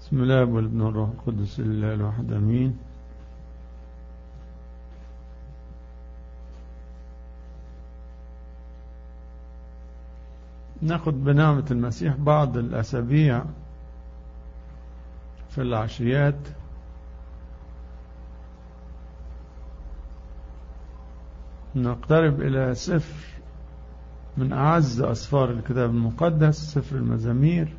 بسم الله والابن والروح القدس الله الواحد امين ناخد بنعمة المسيح بعض الأسابيع في العشيات نقترب إلى سفر من أعز أسفار الكتاب المقدس سفر المزامير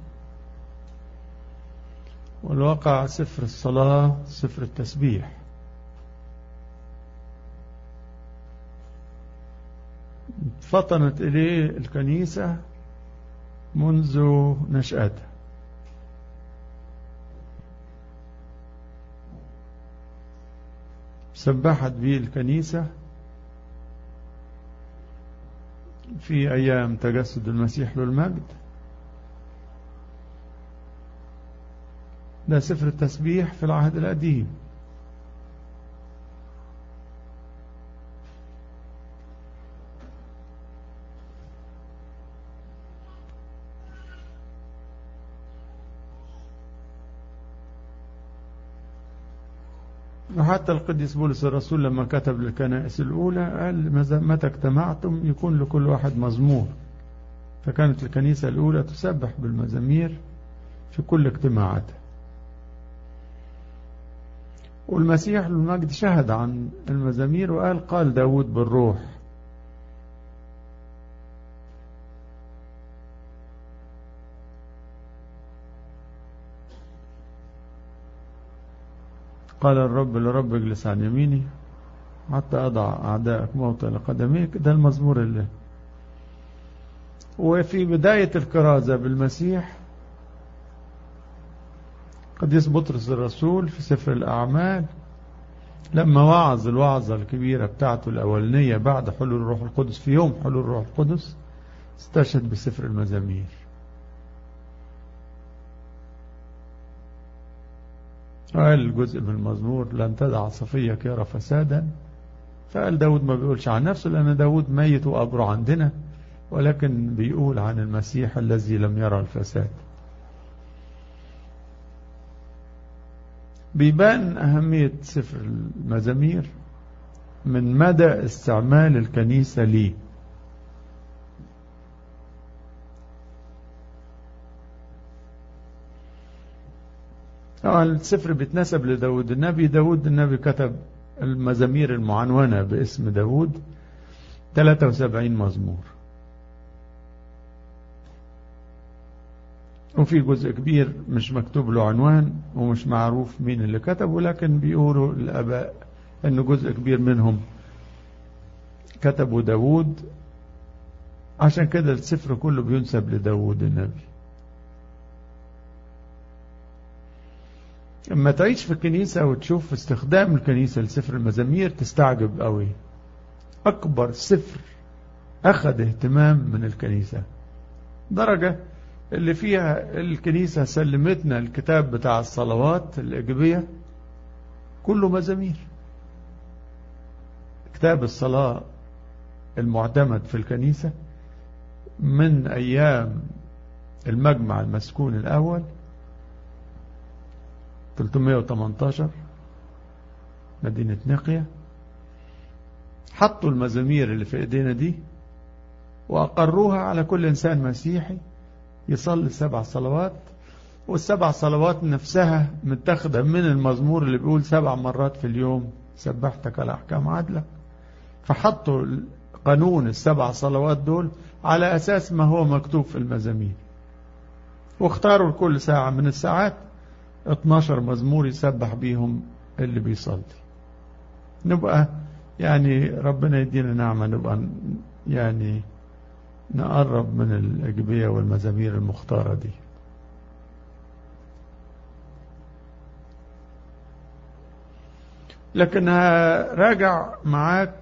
والواقع سفر الصلاة سفر التسبيح فطنت إليه الكنيسة منذ نشأتها سبحت به الكنيسة في أيام تجسد المسيح له المجد ده سفر التسبيح في العهد القديم وحتى القديس بولس الرسول لما كتب للكنائس الأولى قال متى اجتمعتم يكون لكل واحد مزمور فكانت الكنيسة الأولى تسبح بالمزامير في كل اجتماعاتها والمسيح المجد شهد عن المزامير وقال قال داود بالروح قال الرب لرب اجلس عن يميني حتى أضع أعدائك موطئ لقدميك ده المزمور اللي وفي بداية الكرازة بالمسيح قديس بطرس الرسول في سفر الأعمال لما وعظ الوعظة الكبيرة بتاعته الأولانية بعد حلول الروح القدس في يوم حلول الروح القدس استشهد بسفر المزامير قال جزء من المزمور لن تدع صفيك يرى فسادا فقال داود ما بيقولش عن نفسه لأن داود ميت وقبره عندنا ولكن بيقول عن المسيح الذي لم يرى الفساد بيبان أهمية سفر المزامير من مدى استعمال الكنيسة ليه طبعا السفر بيتنسب لداود النبي داود النبي كتب المزامير المعنونة باسم داود 73 مزمور وفي جزء كبير مش مكتوب له عنوان ومش معروف مين اللي كتبه لكن بيقولوا الآباء أن جزء كبير منهم كتبوا داود عشان كده السفر كله بينسب لداود النبي اما تعيش في الكنيسة وتشوف استخدام الكنيسة لسفر المزامير تستعجب قوي أكبر سفر أخذ اهتمام من الكنيسة درجة اللي فيها الكنيسة سلمتنا الكتاب بتاع الصلوات الإيجابية كله مزامير كتاب الصلاة المعتمد في الكنيسة من أيام المجمع المسكون الأول 318 مدينة نقية حطوا المزامير اللي في ايدينا دي وأقروها على كل إنسان مسيحي يصلي سبع صلوات والسبع صلوات نفسها متاخدة من المزمور اللي بيقول سبع مرات في اليوم سبحتك على أحكام عدلك فحطوا قانون السبع صلوات دول على أساس ما هو مكتوب في المزامير واختاروا كل ساعة من الساعات 12 مزمور يسبح بيهم اللي بيصلي نبقى يعني ربنا يدينا نعمة نبقى يعني نقرب من الأجبية والمزامير المختارة دي لكن راجع معاك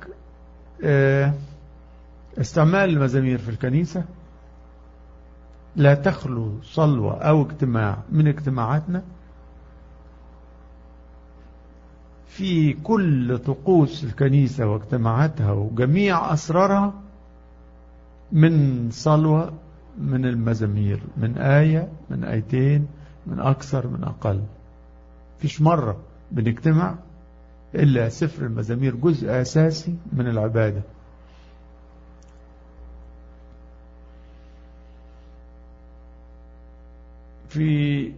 استعمال المزامير في الكنيسة لا تخلو صلوة أو اجتماع من اجتماعاتنا في كل طقوس الكنيسة واجتماعاتها وجميع أسرارها من صلوة من المزامير من آية من آيتين من أكثر من أقل فيش مرة بنجتمع إلا سفر المزامير جزء أساسي من العبادة في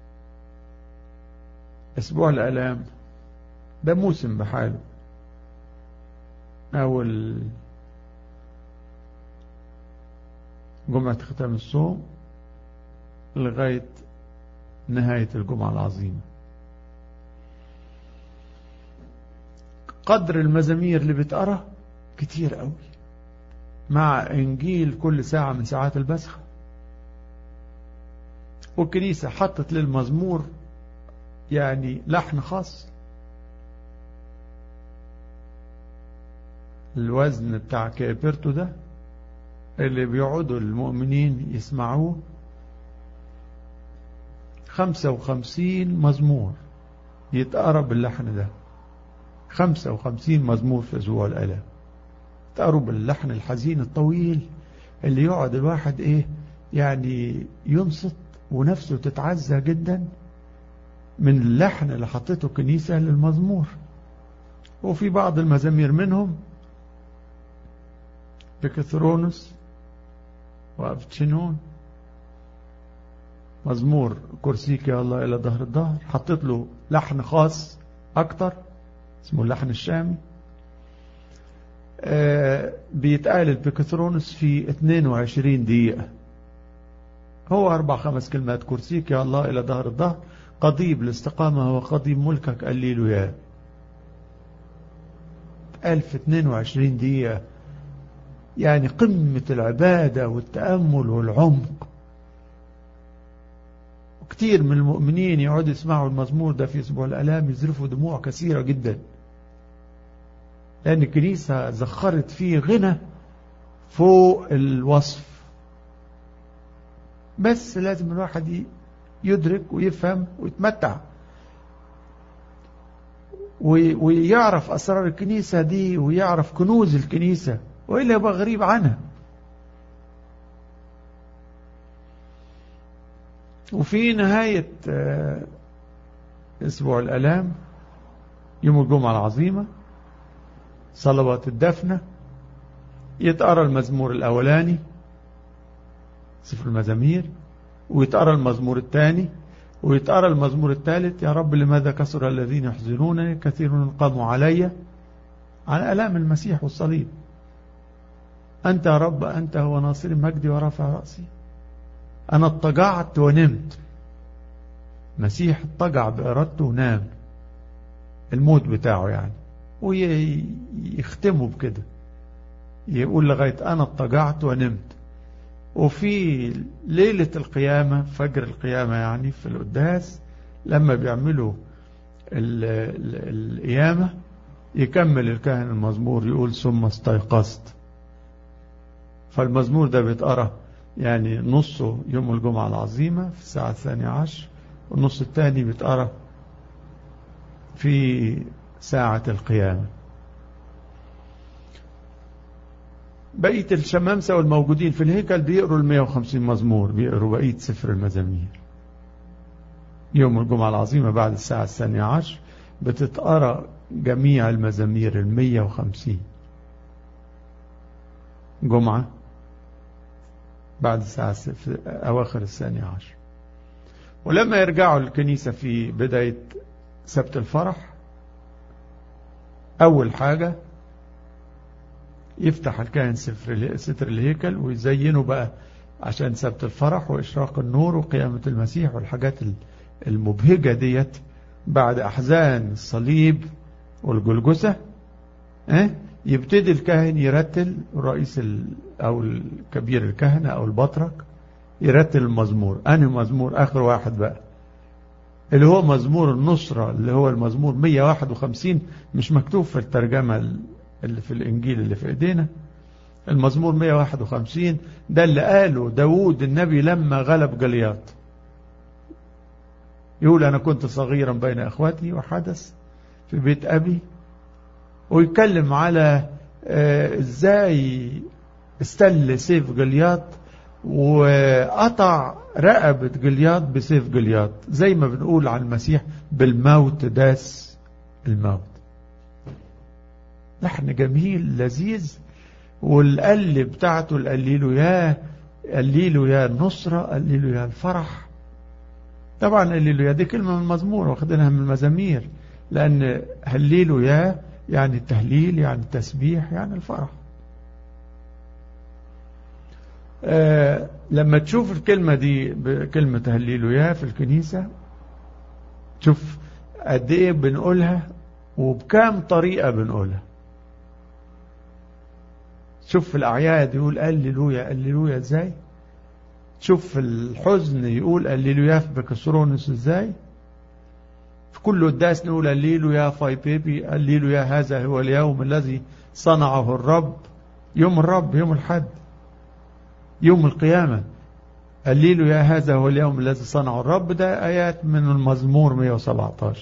أسبوع الألام ده موسم بحاله أول جمعة ختام الصوم لغاية نهاية الجمعة العظيمة قدر المزامير اللي بتقرا كتير قوي مع انجيل كل ساعة من ساعات البسخة والكنيسة حطت للمزمور يعني لحن خاص الوزن بتاع كابرتو ده اللي بيقعدوا المؤمنين يسمعوه خمسة وخمسين مزمور يتقرا باللحن ده خمسة وخمسين مزمور في أسبوع الآلام تقروا باللحن الحزين الطويل اللي يقعد الواحد ايه يعني ينصت ونفسه تتعزى جدا من اللحن اللي حطيته الكنيسة للمزمور وفي بعض المزامير منهم بكثرونس وأفتشنون مزمور كرسيك يا الله إلى ظهر الظهر حطيت له لحن خاص أكتر اسمه اللحن الشامي آه بيتقال البيكثرونس في 22 دقيقة هو أربع خمس كلمات كرسيك يا الله إلى ظهر الظهر قضيب الاستقامة وقضيب ملكك قليل يا قال في 22 دقيقة يعني قمة العبادة والتأمل والعمق وكتير من المؤمنين يقعدوا يسمعوا المزمور ده في أسبوع الألام يزرفوا دموع كثيرة جدا لأن الكنيسة زخرت فيه غنى فوق الوصف بس لازم الواحد يدرك ويفهم ويتمتع ويعرف أسرار الكنيسة دي ويعرف كنوز الكنيسة وإلا يبقى غريب عنها وفي نهاية أسبوع الألام يوم الجمعة العظيمة صلوات الدفنة يتقرى المزمور الأولاني سفر المزامير ويتقرى المزمور الثاني ويتقرى المزمور الثالث يا رب لماذا كسر الذين يحزنونني كثير قاموا علي عن ألام المسيح والصليب أنت يا رب أنت هو ناصر مجدي ورفع رأسي أنا اضطجعت ونمت مسيح اضطجع بإرادته ونام الموت بتاعه يعني ويختموا بكده يقول لغاية أنا اضطجعت ونمت وفي ليلة القيامة فجر القيامة يعني في القداس لما بيعملوا القيامة يكمل الكاهن المزمور يقول ثم استيقظت فالمزمور ده بيتقرأ يعني نصه يوم الجمعة العظيمة في الساعة الثانية عشر والنص الثاني بيتقرأ في ساعة القيامة بقية الشمامسة والموجودين في الهيكل بيقروا ال 150 مزمور بيقروا بقية سفر المزامير يوم الجمعة العظيمة بعد الساعة الثانية عشر بتتقرأ جميع المزامير ال 150 جمعة بعد الساعة في أواخر الثانية عشر ولما يرجعوا الكنيسة في بداية سبت الفرح أول حاجة يفتح الكاهن ستر ستر الهيكل ويزينه بقى عشان سبت الفرح وإشراق النور وقيامة المسيح والحاجات المبهجة ديت بعد أحزان الصليب والجلجسة اه يبتدي الكاهن يرتل الرئيس أو الكبير الكهنة أو البطرك يرتل المزمور أنا مزمور آخر واحد بقى اللي هو مزمور النصرة اللي هو المزمور 151 مش مكتوب في الترجمة اللي في الإنجيل اللي في إيدينا المزمور 151 ده اللي قاله داود النبي لما غلب جلياط يقول أنا كنت صغيرا بين أخواتي وحدث في بيت أبي ويتكلم على ازاي استل سيف جلياط وقطع رقبة جلياط بسيف جلياط زي ما بنقول عن المسيح بالموت داس الموت لحن جميل لذيذ والقل بتاعته القليله يا قليله يا النصرة قليله يا الفرح طبعا قليله يا دي كلمة من المزمور واخدينها من المزامير لأن هليله يا يعني التهليل يعني التسبيح يعني الفرح آه لما تشوف الكلمة دي بكلمة هليله يا في الكنيسة تشوف قد ايه بنقولها وبكام طريقة بنقولها شوف في الأعياد يقول هللويا هللويا ازاي شوف في الحزن يقول هللويا في بكسرونس ازاي في كل قداس نقول هللويا فاي بيبي هللويا هذا هو اليوم الذي صنعه الرب يوم الرب يوم الحد يوم القيامة هللويا هذا هو اليوم الذي صنعه الرب ده آيات من المزمور 117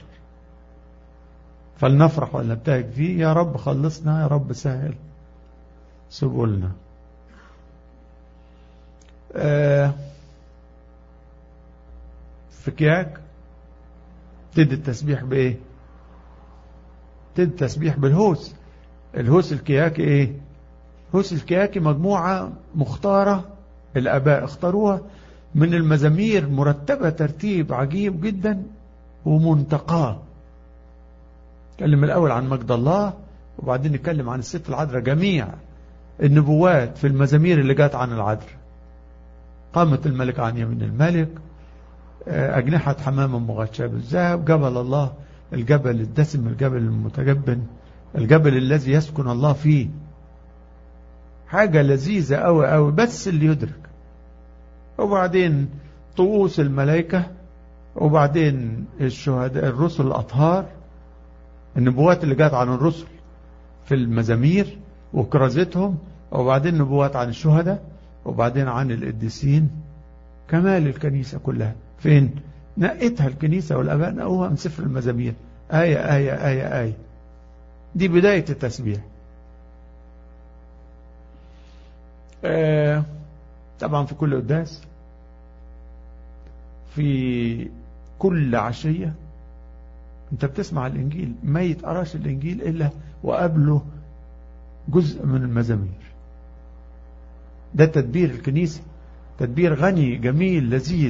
فلنفرح ونبتهج فيه يا رب خلصنا يا رب سهل سبلنا آه في كياك تدي التسبيح بايه تدي التسبيح بالهوس الهوس الكياكي ايه هوس الكياكي مجموعة مختارة الاباء اختاروها من المزامير مرتبة ترتيب عجيب جدا ومنتقاه نتكلم الاول عن مجد الله وبعدين نتكلم عن الست العذراء جميع النبوات في المزامير اللي جات عن العذراء قامت الملك عن يمين الملك أجنحة حمامة مغشاة بالذهب جبل الله الجبل الدسم الجبل المتجبن الجبل الذي يسكن الله فيه حاجة لذيذة أوي أوي بس اللي يدرك وبعدين طقوس الملائكة وبعدين الشهداء الرسل الأطهار النبوات اللي جات عن الرسل في المزامير وكرازتهم وبعدين نبوات عن الشهداء وبعدين عن القديسين كمال الكنيسة كلها فين نقتها الكنيسة والأباء نقوها من سفر المزامير آية آية آية آية دي بداية التسبيح آه طبعا في كل قداس في كل عشية انت بتسمع الانجيل ما يتقراش الانجيل الا وقبله جزء من المزامير ده تدبير الكنيسة تدبير غني جميل لذيذ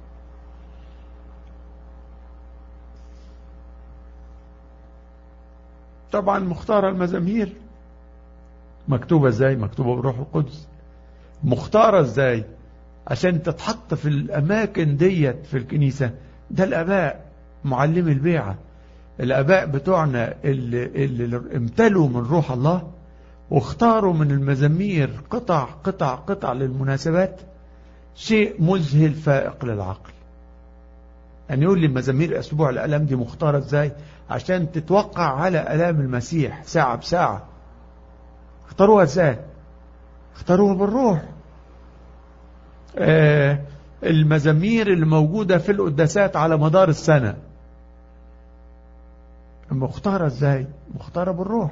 طبعا مختار المزامير مكتوبة ازاي مكتوبة بروح القدس مختارة ازاي عشان تتحط في الاماكن ديت في الكنيسة ده الاباء معلمي البيعة الاباء بتوعنا اللي, اللي امتلوا من روح الله واختاروا من المزامير قطع قطع قطع للمناسبات شيء مذهل فائق للعقل يعني يقول لي مزامير أسبوع الألم دي مختارة ازاي عشان تتوقع على ألام المسيح ساعة بساعة اختاروها ازاي اختاروها بالروح آه المزامير اللي موجودة في القداسات على مدار السنة مختارة ازاي مختارة بالروح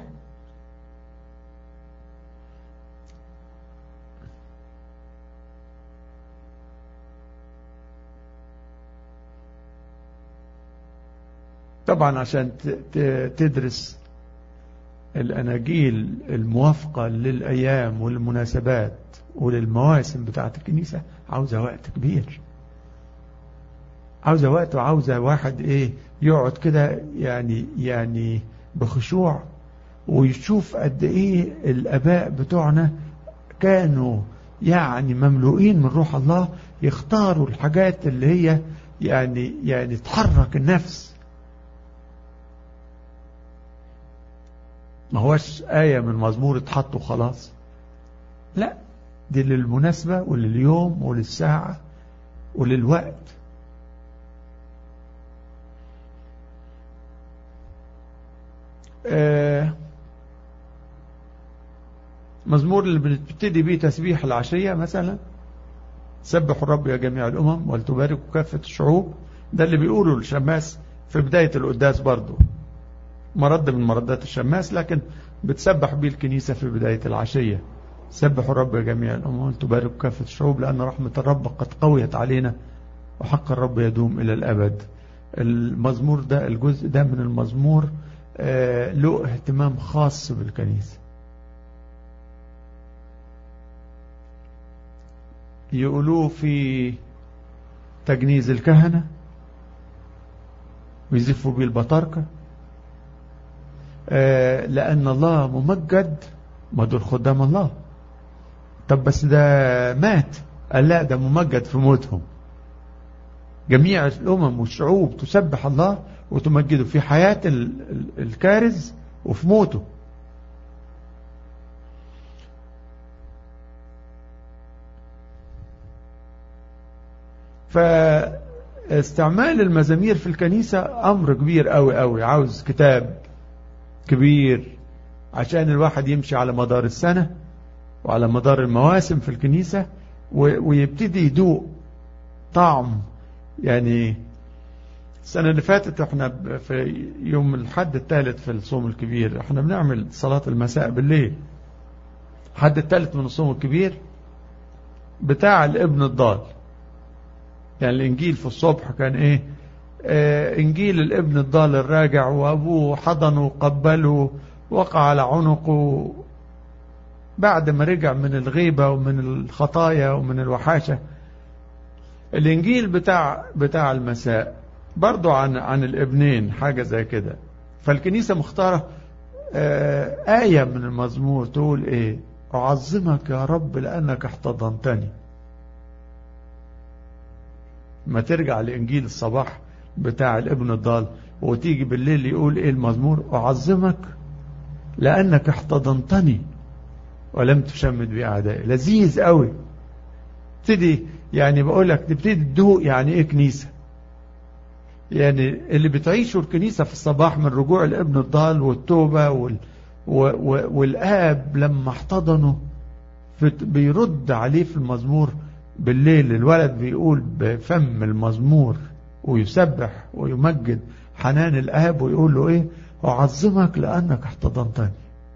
طبعا عشان تدرس الأناجيل الموافقة للأيام والمناسبات وللمواسم بتاعة الكنيسة عاوزة وقت كبير عاوزة وقت وعاوزة واحد ايه يقعد كده يعني يعني بخشوع ويشوف قد ايه الاباء بتوعنا كانوا يعني مملوئين من روح الله يختاروا الحاجات اللي هي يعني يعني تحرك النفس ما هوش آية من مزمور اتحط وخلاص لا دي للمناسبة ولليوم وللساعة وللوقت آه مزمور اللي بنبتدي بيه تسبيح العشية مثلا سبحوا الرب يا جميع الأمم ولتباركوا كافة الشعوب ده اللي بيقوله الشماس في بداية القداس برضه مرد من مردات الشماس لكن بتسبح بيه الكنيسة في بداية العشية سبحوا الرب جميع الأمور تبارك كافة الشعوب لأن رحمة الرب قد قويت علينا وحق الرب يدوم إلى الأبد المزمور ده الجزء ده من المزمور آه له اهتمام خاص بالكنيسة يقولوه في تجنيز الكهنة ويزفوا بيه البطاركة آه لأن الله ممجد ما دول خدام الله طب بس ده مات قال لا ده ممجد في موتهم جميع الأمم والشعوب تسبح الله وتمجده في حياة الكارز وفي موته فاستعمال المزامير في الكنيسة أمر كبير قوي قوي عاوز كتاب كبير عشان الواحد يمشي على مدار السنة وعلى مدار المواسم في الكنيسة ويبتدي يدوق طعم يعني السنة اللي فاتت احنا في يوم الحد الثالث في الصوم الكبير احنا بنعمل صلاة المساء بالليل الحد الثالث من الصوم الكبير بتاع الابن الضال يعني الانجيل في الصبح كان ايه اه انجيل الابن الضال الراجع وابوه حضنه وقبله وقع على عنقه بعد ما رجع من الغيبة ومن الخطايا ومن الوحاشة الانجيل بتاع بتاع المساء برضو عن عن الابنين حاجة زي كده فالكنيسة مختارة آه آية من المزمور تقول ايه أعظمك يا رب لأنك احتضنتني ما ترجع لإنجيل الصباح بتاع الابن الضال وتيجي بالليل يقول ايه المزمور أعظمك لأنك احتضنتني ولم تشمد بأعدائي لذيذ قوي تبتدي يعني بقول لك تبتدي تدوق يعني ايه كنيسة يعني اللي بتعيشه الكنيسة في الصباح من رجوع الابن الضال والتوبة وال والآب لما احتضنه بيرد عليه في المزمور بالليل الولد بيقول بفم المزمور ويسبح ويمجد حنان الآب ويقول له ايه أعظمك لأنك احتضنتني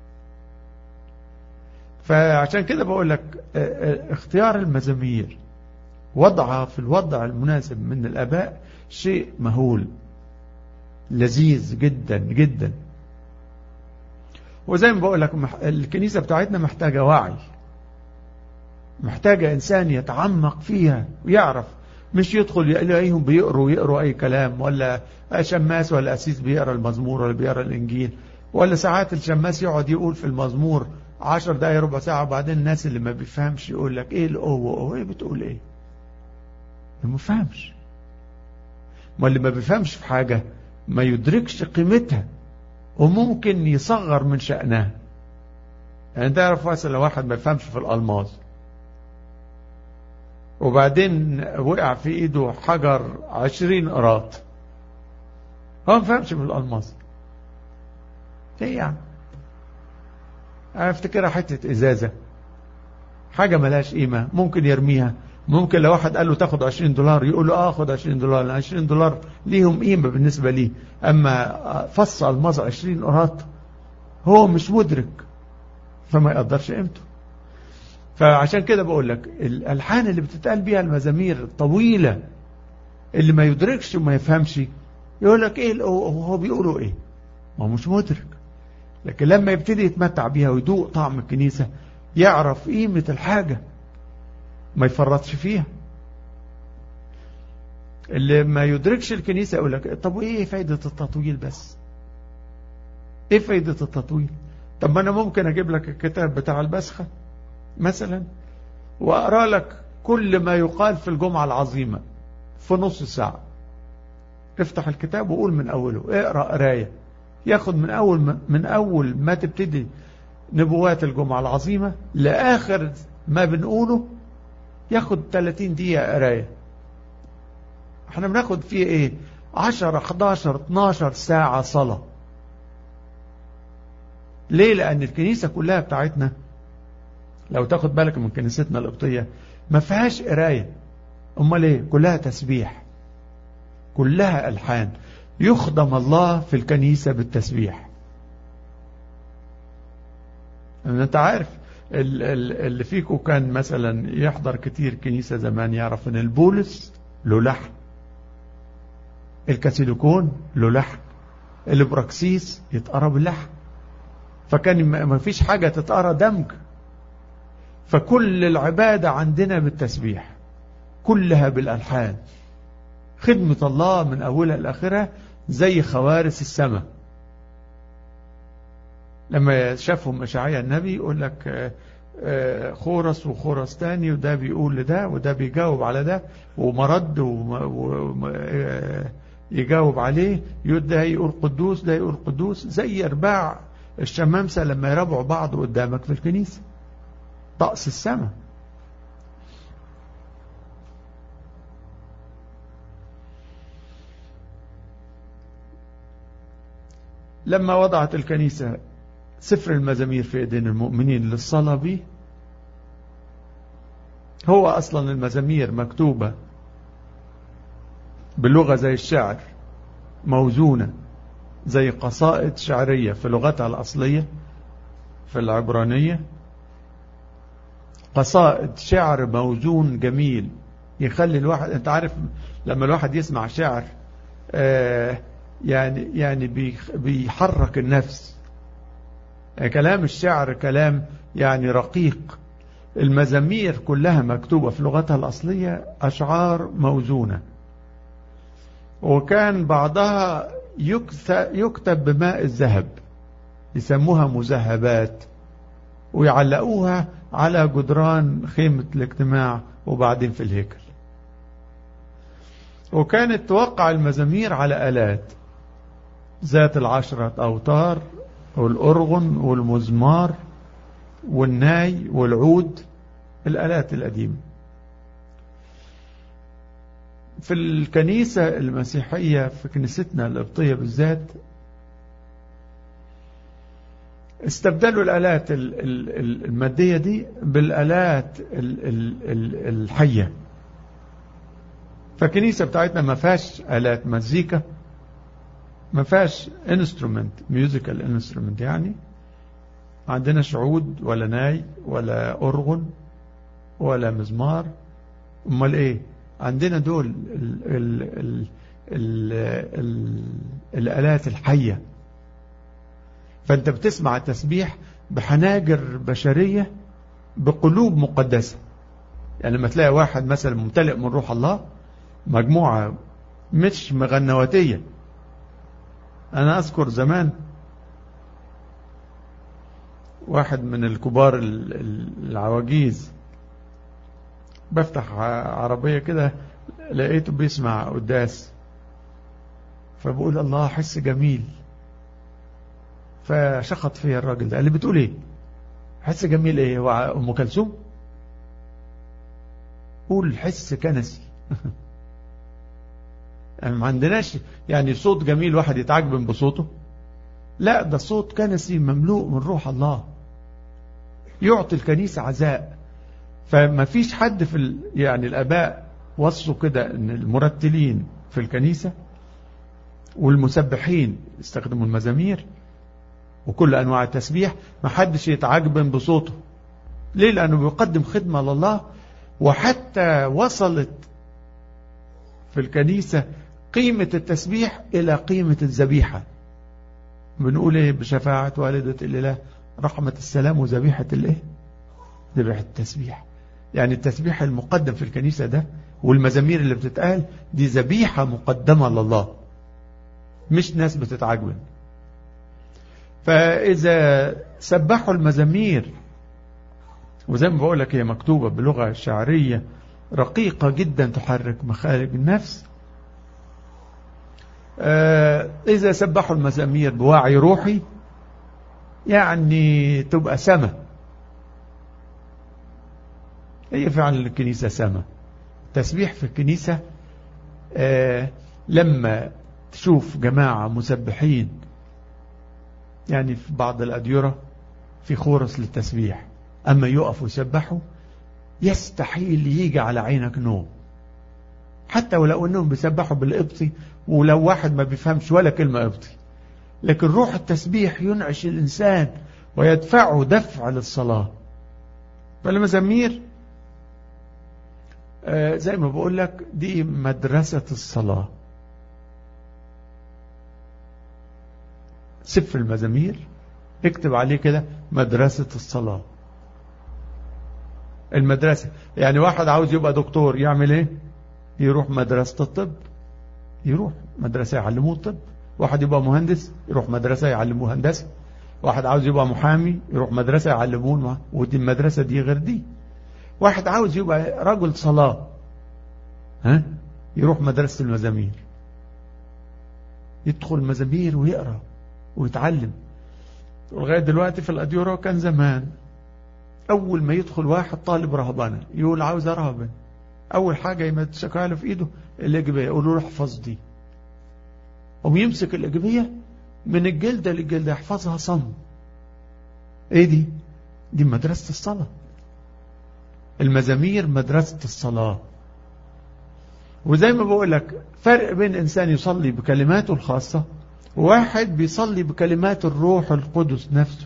فعشان كده بقول لك اختيار المزامير وضعها في الوضع المناسب من الآباء شيء مهول لذيذ جدا جدا وزي ما بقول لك الكنيسة بتاعتنا محتاجة وعي محتاجة إنسان يتعمق فيها ويعرف مش يدخل يلاقيهم بيقروا يقروا أي كلام ولا شماس ولا أسيس بيقرا المزمور ولا بيقرا الإنجيل ولا ساعات الشماس يقعد يقول في المزمور عشر دقايق ربع ساعة وبعدين الناس اللي ما بيفهمش يقول لك ايه الأوه أوه ايه بتقول ايه ما بيفهمش ما اللي ما بيفهمش في حاجة ما يدركش قيمتها وممكن يصغر من شأنها يعني تعرف مثلا واحد ما يفهمش في الألماس وبعدين وقع في ايده حجر عشرين قراط هو ما فهمش في الألماس ايه يعني افتكرها حتة ازازة حاجة ملاش قيمة ممكن يرميها ممكن لو واحد قال له تاخد 20 دولار يقول له اه خد 20 دولار لان 20 دولار ليهم قيمة بالنسبة لي اما فص الماظ 20 قراط هو مش مدرك فما يقدرش قيمته فعشان كده بقول لك الالحان اللي بتتقال بيها المزامير الطويلة اللي ما يدركش وما يفهمش يقول لك ايه هو بيقولوا ايه ما هو مش مدرك لكن لما يبتدي يتمتع بيها ويدوق طعم الكنيسة يعرف قيمة الحاجة ما يفرطش فيها اللي ما يدركش الكنيسة يقول لك طب وايه فايدة التطويل بس ايه فايدة التطويل طب ما انا ممكن اجيب لك الكتاب بتاع البسخة مثلا واقرا لك كل ما يقال في الجمعة العظيمة في نص ساعة افتح الكتاب وقول من اوله اقرا قرايه ياخد من اول ما من اول ما تبتدي نبوات الجمعة العظيمة لاخر ما بنقوله ياخد 30 دقيقة قرايه احنا بناخد فيه ايه 10 11 12 ساعة صلاة ليه لان الكنيسة كلها بتاعتنا لو تاخد بالك من كنيستنا القبطية ما فيهاش قراية امال ايه كلها تسبيح كلها الحان يخدم الله في الكنيسة بالتسبيح أن انت عارف اللي فيكم كان مثلا يحضر كتير كنيسة زمان يعرف ان البولس له لحن الكاسيليكون له لحن البراكسيس يتقرا باللحن فكان ما فيش حاجة تتقرا دمج فكل العبادة عندنا بالتسبيح كلها بالألحان خدمة الله من أولها لآخرها زي خوارس السماء لما شافهم مشاعية النبي يقول لك خورس وخورس تاني وده بيقول لده وده بيجاوب على ده ومرد ويجاوب عليه ده يقول قدوس ده يقول قدوس زي ارباع الشمامسة لما يربعوا بعض قدامك في الكنيسة طقس السماء لما وضعت الكنيسة سفر المزامير في ايدين المؤمنين للصلاة به هو اصلا المزامير مكتوبة بلغة زي الشعر موزونة زي قصائد شعرية في لغتها الأصلية في العبرانية قصائد شعر موزون جميل يخلي الواحد انت عارف لما الواحد يسمع شعر آه يعني يعني بيحرك النفس كلام الشعر كلام يعني رقيق المزامير كلها مكتوبة في لغتها الأصلية أشعار موزونة وكان بعضها يكتب بماء الذهب يسموها مذهبات ويعلقوها على جدران خيمة الاجتماع وبعدين في الهيكل وكانت توقع المزامير على آلات ذات العشرة أوتار والأرغن والمزمار والناي والعود الآلات القديمة في الكنيسة المسيحية في كنيستنا القبطية بالذات استبدلوا الآلات المادية دي بالآلات الحية فالكنيسة بتاعتنا ما فيهاش آلات مزيكا ما فيهاش انسترومنت ميوزيكال انسترومنت يعني ما عندناش عود ولا ناي ولا أرغن ولا مزمار امال ايه عندنا دول ال ال ال ال ال الآلات الحية فأنت بتسمع التسبيح بحناجر بشرية بقلوب مقدسة يعني لما تلاقي واحد مثلا ممتلئ من روح الله مجموعة مش مغنواتية أنا أذكر زمان واحد من الكبار العواجيز بفتح عربية كده لقيته بيسمع قداس فبقول الله حس جميل فشخط فيا الراجل ده قال لي بتقول ايه حس جميل ايه هو ام كلثوم قول حس كنسي يعني ما عندناش يعني صوت جميل واحد يتعجب بصوته لا ده صوت كنسي مملوء من روح الله يعطي الكنيسة عزاء فما فيش حد في ال... يعني الآباء وصوا كده ان المرتلين في الكنيسة والمسبحين استخدموا المزامير وكل أنواع التسبيح ما حدش يتعجب بصوته ليه لأنه بيقدم خدمة لله وحتى وصلت في الكنيسة قيمة التسبيح إلى قيمة الذبيحة بنقول إيه بشفاعة والدة الإله رحمة السلام وذبيحة الإيه ذبيحة التسبيح يعني التسبيح المقدم في الكنيسة ده والمزامير اللي بتتقال دي ذبيحة مقدمة لله مش ناس بتتعجبن فإذا سبحوا المزامير وزي ما بقول لك هي مكتوبة بلغة شعرية رقيقة جدا تحرك مخارج النفس إذا سبحوا المزامير بوعي روحي يعني تبقى سما هي فعلا الكنيسة سما تسبيح في الكنيسة آه لما تشوف جماعة مسبحين يعني في بعض الأديرة في خورس للتسبيح أما يقفوا يسبحوا يستحيل يجي على عينك نوم حتى ولو أنهم بيسبحوا بالقبطي ولو واحد ما بيفهمش ولا كلمة قبطي لكن روح التسبيح ينعش الإنسان ويدفعه دفع للصلاة فالمزامير آه زي ما بقول لك دي مدرسة الصلاة سفر المزامير اكتب عليه كده مدرسة الصلاة المدرسة يعني واحد عاوز يبقى دكتور يعمل ايه يروح مدرسة الطب يروح مدرسة يعلموه الطب واحد يبقى مهندس يروح مدرسة يعلموه هندسة واحد عاوز يبقى محامي يروح مدرسة يعلموه ودي المدرسة دي غير دي واحد عاوز يبقى رجل صلاة ها يروح مدرسة المزامير يدخل مزامير ويقرأ ويتعلم ولغاية دلوقتي في الأديورة كان زمان أول ما يدخل واحد طالب رهبانة يقول عاوز أرهبن أول حاجة يمسكها له في إيده الإجابية يقولوا له احفظ دي ويمسك الإجابية من الجلدة للجلدة يحفظها صم إيه دي؟ دي مدرسة الصلاة المزامير مدرسة الصلاة وزي ما بقول لك فرق بين إنسان يصلي بكلماته الخاصة وواحد بيصلي بكلمات الروح القدس نفسه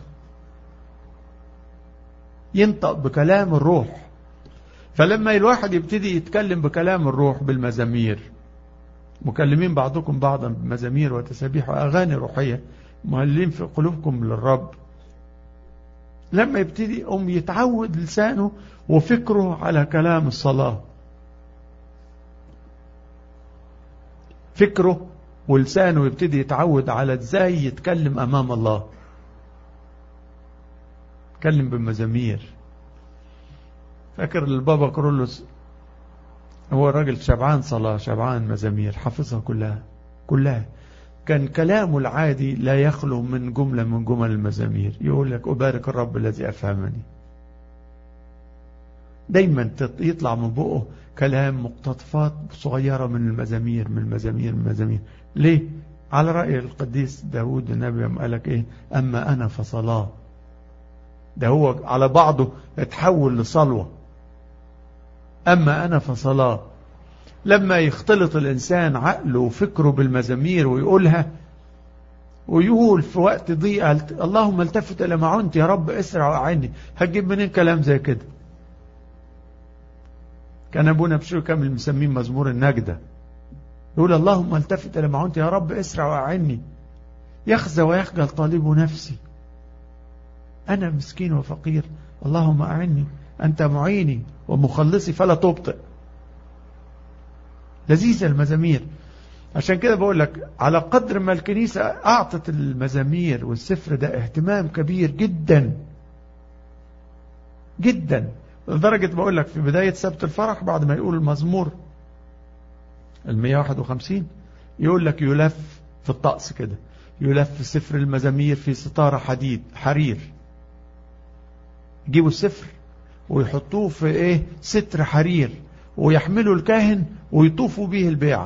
ينطق بكلام الروح فلما الواحد يبتدي يتكلم بكلام الروح بالمزامير مكلمين بعضكم بعضا بمزامير وتسابيح وأغاني روحية مهلين في قلوبكم للرب لما يبتدي أم يتعود لسانه وفكره على كلام الصلاة فكره ولسانه يبتدي يتعود على ازاي يتكلم أمام الله يتكلم بالمزامير فاكر البابا كرولوس هو الراجل شبعان صلاة شبعان مزامير حافظها كلها كلها كان كلامه العادي لا يخلو من جملة من جمل المزامير يقول لك أبارك الرب الذي أفهمني دايما يطلع من بقه كلام مقتطفات صغيرة من المزامير من المزامير من المزامير ليه على رأي القديس داود النبي قال لك ايه اما انا فصلاه ده هو على بعضه اتحول لصلوة اما انا فصلاه لما يختلط الانسان عقله وفكره بالمزامير ويقولها ويقول في وقت ضيقة اللهم التفت الى معونتي يا رب اسرع واعني هتجيب منين كلام زي كده كان ابونا بشير كامل مسميه مزمور النجدة يقول اللهم التفت الى معونتي يا رب اسرع واعني يخزى ويخجل طالب نفسي انا مسكين وفقير اللهم اعني انت معيني ومخلصي فلا تبطئ لذيذة المزامير عشان كده بقول لك على قدر ما الكنيسة أعطت المزامير والسفر ده اهتمام كبير جدا جدا لدرجة بقول لك في بداية سبت الفرح بعد ما يقول المزمور ال 151 يقول لك يلف في الطقس كده يلف سفر المزامير في ستارة حديد حرير يجيبوا السفر ويحطوه في ايه ستر حرير ويحملوا الكاهن ويطوفوا به البيعة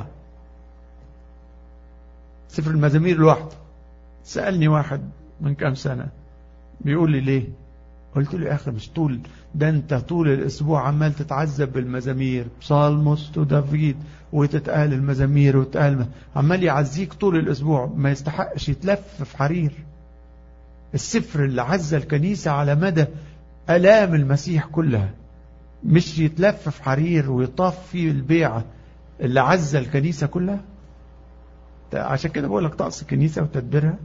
سفر المزامير لوحده سألني واحد من كام سنة بيقول لي ليه قلت له يا أخي مش طول ده أنت طول الأسبوع عمال تتعذب بالمزامير بصالموس ودافيد وتتقال المزامير وتتقال عمال يعزيك طول الأسبوع ما يستحقش يتلف في حرير السفر اللي عزى الكنيسة على مدى ألام المسيح كلها مش يتلف في حرير ويطاف فيه البيعة اللي عزى الكنيسة كلها عشان كده بقول لك طقس الكنيسة وتدبيرها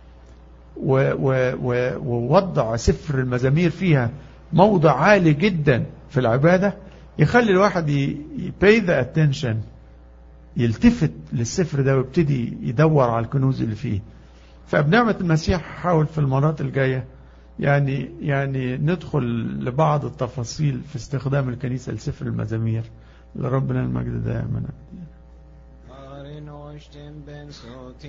ووضع سفر المزامير فيها موضع عالي جدا في العبادة يخلي الواحد pay the attention يلتفت للسفر ده ويبتدي يدور على الكنوز اللي فيه فبنعمة المسيح حاول في المرات الجاية يعني يعني ندخل لبعض التفاصيل في استخدام الكنيسة لسفر المزامير لربنا المجد دائما